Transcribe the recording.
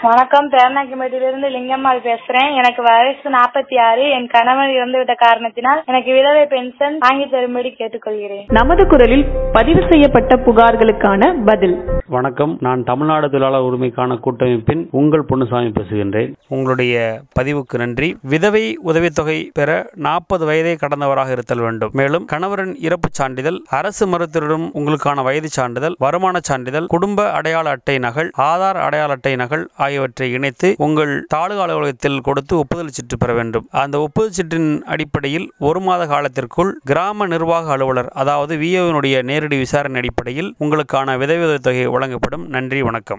வணக்கம் பேரணாக்கிமேட்டிலிருந்து லிங்கம்மாள் பேசுறேன் எனக்கு வயசு நாற்பத்தி ஆறு என் கணவன் இறந்துவிட்ட காரணத்தினால் எனக்கு விதவை பென்ஷன் வாங்கி தரும்படி கேட்டுக்கொள்கிறேன் நமது குரலில் பதிவு செய்யப்பட்ட புகார்களுக்கான பதில் வணக்கம் நான் தமிழ்நாடு தொழிலாளர் உரிமைக்கான கூட்டமைப்பின் உங்கள் பொன்னுசாமி பேசுகின்றேன் உங்களுடைய பதிவுக்கு நன்றி விதவை உதவித்தொகை பெற நாற்பது வயதை கடந்தவராக இருத்தல் வேண்டும் மேலும் கணவரின் இறப்புச் சான்றிதழ் அரசு மருத்துவரிடம் உங்களுக்கான வயது சான்றிதழ் வருமான சான்றிதழ் குடும்ப அடையாள அட்டை நகல் ஆதார் அடையாள அட்டை நகல் ஆகியவற்றை இணைத்து உங்கள் தாலுகா அலுவலகத்தில் கொடுத்து ஒப்புதல் சீட்டு பெற வேண்டும் அந்த ஒப்புதல் சீட்டின் அடிப்படையில் ஒரு மாத காலத்திற்குள் கிராம நிர்வாக அலுவலர் அதாவது விஓவினுடைய நேரடி விசாரணை அடிப்படையில் உங்களுக்கான விதவை உதவித்தொகை வழங்கப்படும் நன்றி வணக்கம்